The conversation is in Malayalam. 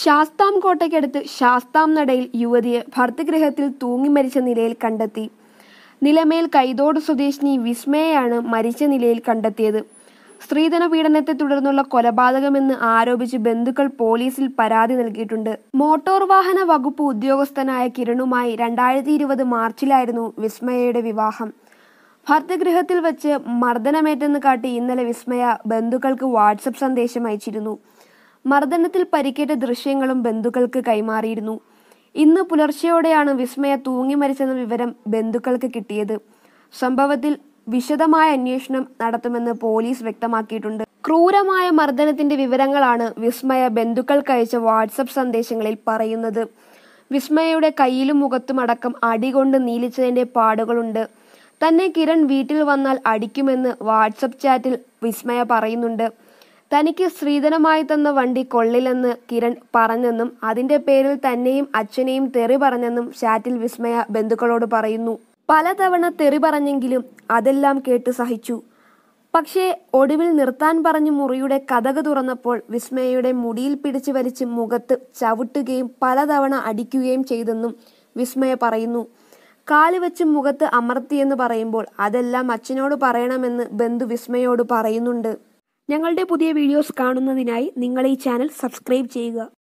ശാസ്താംകോട്ടയ്ക്കടുത്ത് ശാസ്താം നടയിൽ യുവതിയെ ഭർതൃഗൃഹത്തിൽ തൂങ്ങി മരിച്ച നിലയിൽ കണ്ടെത്തി നിലമേൽ കൈതോട് സ്വദേശിനി വിസ്മയെയാണ് മരിച്ച നിലയിൽ കണ്ടെത്തിയത് സ്ത്രീധന പീഡനത്തെ തുടർന്നുള്ള കൊലപാതകമെന്ന് ആരോപിച്ച് ബന്ധുക്കൾ പോലീസിൽ പരാതി നൽകിയിട്ടുണ്ട് മോട്ടോർ വാഹന വകുപ്പ് ഉദ്യോഗസ്ഥനായ കിരണുമായി രണ്ടായിരത്തി ഇരുപത് മാർച്ചിലായിരുന്നു വിസ്മയയുടെ വിവാഹം ഭർതൃഗൃഹത്തിൽ വെച്ച് മർദ്ദനമേറ്റെന്ന് കാട്ടി ഇന്നലെ വിസ്മയ ബന്ധുക്കൾക്ക് വാട്സപ്പ് സന്ദേശം അയച്ചിരുന്നു മർദ്ദനത്തിൽ പരിക്കേറ്റ ദൃശ്യങ്ങളും ബന്ധുക്കൾക്ക് കൈമാറിയിരുന്നു ഇന്ന് പുലർച്ചെയോടെയാണ് വിസ്മയ തൂങ്ങി മരിച്ചെന്ന വിവരം ബന്ധുക്കൾക്ക് കിട്ടിയത് സംഭവത്തിൽ വിശദമായ അന്വേഷണം നടത്തുമെന്ന് പോലീസ് വ്യക്തമാക്കിയിട്ടുണ്ട് ക്രൂരമായ മർദ്ദനത്തിന്റെ വിവരങ്ങളാണ് വിസ്മയ ബന്ധുക്കൾക്കയച്ച വാട്സപ്പ് സന്ദേശങ്ങളിൽ പറയുന്നത് വിസ്മയയുടെ കയ്യിലും മുഖത്തും അടക്കം അടികൊണ്ട് നീലിച്ചതിന്റെ പാടുകളുണ്ട് തന്നെ കിരൺ വീട്ടിൽ വന്നാൽ അടിക്കുമെന്ന് വാട്സപ്പ് ചാറ്റിൽ വിസ്മയ പറയുന്നുണ്ട് തനിക്ക് സ്ത്രീധനമായി തന്ന വണ്ടി കൊള്ളില്ലെന്ന് കിരൺ പറഞ്ഞെന്നും അതിന്റെ പേരിൽ തന്നെയും അച്ഛനെയും തെറി പറഞ്ഞെന്നും ചാറ്റിൽ വിസ്മയ ബന്ധുക്കളോട് പറയുന്നു പലതവണ തെറി പറഞ്ഞെങ്കിലും അതെല്ലാം കേട്ട് സഹിച്ചു പക്ഷേ ഒടുവിൽ നിർത്താൻ പറഞ്ഞ് മുറിയുടെ കഥക് തുറന്നപ്പോൾ വിസ്മയയുടെ മുടിയിൽ പിടിച്ചു വലിച്ച് മുഖത്ത് ചവിട്ടുകയും പലതവണ അടിക്കുകയും ചെയ്തെന്നും വിസ്മയ പറയുന്നു കാല് വെച്ച് മുഖത്ത് അമർത്തിയെന്ന് പറയുമ്പോൾ അതെല്ലാം അച്ഛനോട് പറയണമെന്ന് ബന്ധു വിസ്മയോട് പറയുന്നുണ്ട് ഞങ്ങളുടെ പുതിയ വീഡിയോസ് കാണുന്നതിനായി നിങ്ങൾ ഈ ചാനൽ സബ്സ്ക്രൈബ് ചെയ്യുക